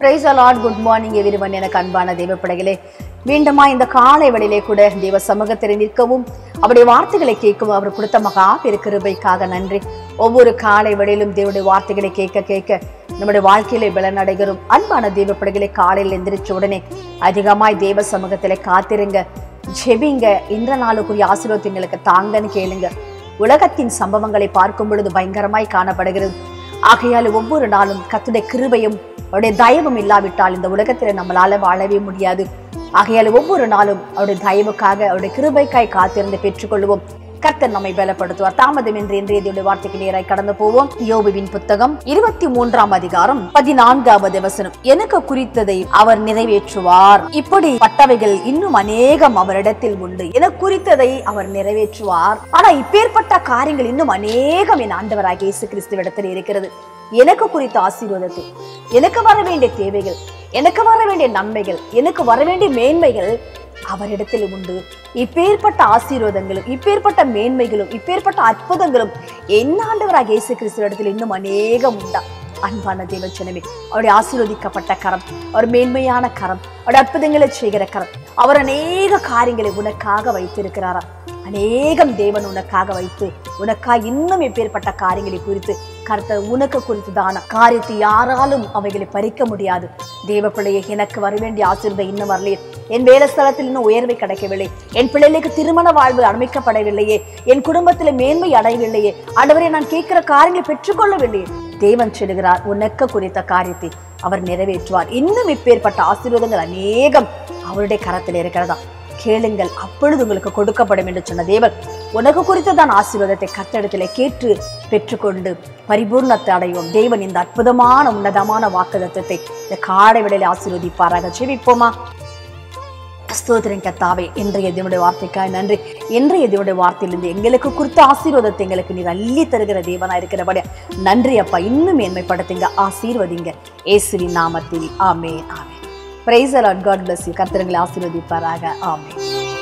price Lord good morning everyone எனக்கு அன்பான தேவப்படைகளே மீண்டுமா இந்த காலை வேளையிலே கூட தேவ சமூகத்தில் நிற்கவும் அவருடைய வார்த்தைகளை கேட்கவும் அவர் கொடுத்த மகா பெரு கிருபைக்காக நன்றி ஒவ்வொரு காலை வேளையிலும் தேவனுடைய வார்த்தைகளை கேட்க கேட்க நம்முடைய வாழ்க்கையிலே பலனடைகிறோம் அன்பான தேவப்படைகளை காலையில் எந்திரிச்ச உடனே அதிகமாய் தேவ சமூகத்திலே காத்திருங்க ஜெபிங்க இன்ற நாளுக்குரிய ஆசீர்வாதங்களுக்கு தாங்கன்னு கேளுங்க உலகத்தின் சம்பவங்களை பார்க்கும் பொழுது பயங்கரமாய் காணப்படுகிறது ஆகையால் ஒவ்வொரு நாளும் கத்துடைய கிருபையும் அவருடைய தயவும் இல்லாவிட்டால் இந்த உலகத்துல நம்மளால வாழவே முடியாது ஆகையால் ஒவ்வொரு நாளும் அவருடைய தயவுக்காக அவருடைய கிருபைக்காய் காத்திருந்து பெற்றுக்கொள்வோம் கர்த்தர் நம்மை பலப்படுத்துவார் தாமதமின்றி இன்றைய தேவனுடைய வார்த்தைக்கு நேராய் கடந்து போவோம் யோபுவின் புத்தகம் இருபத்தி மூன்றாம் அதிகாரம் பதினான்காவது வசனம் எனக்கு குறித்ததை அவர் நிறைவேற்றுவார் இப்படி பட்டவைகள் இன்னும் அநேகம் அவரிடத்தில் உண்டு எனக்கு குறித்ததை அவர் நிறைவேற்றுவார் ஆனா இப்பேற்பட்ட காரியங்கள் இன்னும் அநேகம் என் ஆண்டவராகிய இயேசு கிறிஸ்துவிடத்தில் இருக்கிறது எனக்கு குறித்த ஆசீர்வாதத்தை எனக்கு வர வேண்டிய தேவைகள் எனக்கு வர வேண்டிய நன்மைகள் எனக்கு வர வேண்டிய மேன்மைகள் அவரிடத்தில் உண்டு இப்பேற்பட்ட ஆசீர்வாதங்களும் இப்பேற்பட்ட மேன்மைகளும் இப்பேற்பட்ட அற்புதங்களும் என்ன ஆண்டவராக இயேசு கிறிஸ்துவிடத்தில் இன்னும் அநேகம் உண்டா அன்பான தேவச்சனமே அவருடைய ஆசீர்வதிக்கப்பட்ட கரம் அவர் மேன்மையான கரம் அவருடைய அற்புதங்களை செய்கிற கரம் அவர் அநேக காரியங்களை உனக்காக வைத்திருக்கிறாரா அநேகம் தேவன் உனக்காக வைத்து உனக்காக இன்னும் எப்பேற்பட்ட காரியங்களை குறித்து கர்த்தர் உனக்கு குறித்துதான காரியத்தை யாராலும் அவைகளை பறிக்க முடியாது தேவ பிள்ளையை எனக்கு வர வேண்டிய ஆசீர்வாதம் இன்னும் வரலையே என் வேலை ஸ்தலத்தில் இன்னும் உயர்வை கிடைக்கவில்லை என் பிள்ளைகளுக்கு திருமண வாழ்வு அமைக்கப்படவில்லையே என் குடும்பத்தில் மேன்மை அடையவில்லையே ஆண்டவரை நான் கேட்கிற காரியங்களை பெற்றுக்கொள்ளவில்லையே தேவன் சொல்லுகிறார் உனக்கு குறித்த காரியத்தை அவர் நிறைவேற்றுவார் இன்னும் இப்பேற்பட்ட ஆசீர்வாதங்கள் அநேகம் அவருடைய கரத்தில் இருக்கிறதா கேளுங்கள் அப்பொழுது உங்களுக்கு கொடுக்கப்படும் என்று சொன்ன தேவன் உனக்கு குறித்ததான் ஆசீர்வாதத்தை கத்தடத்திலே கேட்டு பெற்றுக்கொண்டு பரிபூர்ணத்தை அடைவோம் தேவன் இந்த அற்புதமான உன்னதமான வாக்குதத்தத்தை இந்த காடை விடையில ஆசீர்வதிப்பாராக ஜெபிப்போமா ஸ்தோத்திரன் கத்தாவே இன்றைய தேவனுடைய வார்த்தைக்காய் நன்றி இன்றைய தேவனுடைய வார்த்தையிலிருந்து எங்களுக்கு குறித்த ஆசீர்வாதத்தை எங்களுக்கு நீர் அள்ளி தருகிற தேவனா இருக்கிறபடி நன்றி அப்பா இன்னும் மேன்மைப்படுத்துங்க ஆசீர்வதிங்க இயேசுவின் நாமத்தில் ஆமே ஆமே praise the Lord God bless you கர்த்தரங்களை ஆசீர்வதிப்பாராக ஆமே